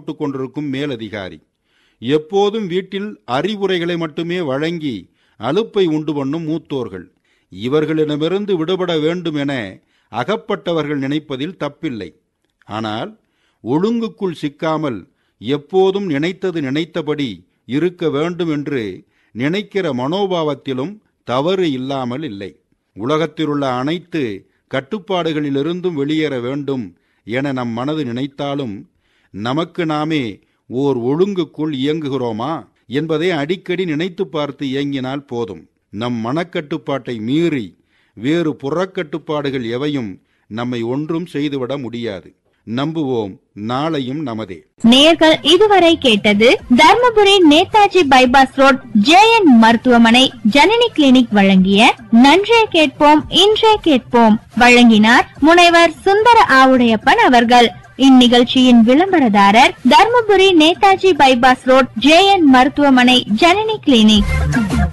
போட்டுக் கொண்டிருக்கும் மேலதிகாரி எப்போதும் வீட்டில் அறிவுரைகளை மட்டுமே வழங்கி அலுப்பை உண்டு பண்ணும் மூத்தோர்கள் இவர்களிடமிருந்து விடுபட வேண்டும் என அகப்பட்டவர்கள் நினைப்பதில் தப்பில்லை ஆனால் ஒழுங்குக்குள் சிக்காமல் எப்போதும் நினைத்தது நினைத்தபடி இருக்க வேண்டும் என்று நினைக்கிற மனோபாவத்திலும் தவறு இல்லாமல் இல்லை உலகத்திலுள்ள அனைத்து கட்டுப்பாடுகளிலிருந்தும் வெளியேற வேண்டும் என நம் மனது நினைத்தாலும் நமக்கு நாமே ஓர் ஒழுங்குக்குள் இயங்குகிறோமா என்பதை அடிக்கடி நினைத்து பார்த்து இயங்கினால் போதும் நம் மனக்கட்டுப்பாட்டை மீறி வேறு புறக்கட்டுப்பாடுகள் எவையும் நம்மை ஒன்றும் செய்துவிட முடியாது நம்புவோம் நாளையும் நமதே நேர்கள் இதுவரை கேட்டது Dharmapuri Netaji bypass road JN மருத்துவமனை ஜனனி கிளினிக் வழங்கிய நன்றே கேட்போம் இன்றே கேட்போம் வழங்கினார் முனைவர் சுந்தர ஆவுடையப்பன் அவர்கள் இந்நிகழ்ச்சியின் விளம்பரதாரர் Dharmapuri Netaji bypass road JN மருத்துவமனை ஜனனி கிளினிக்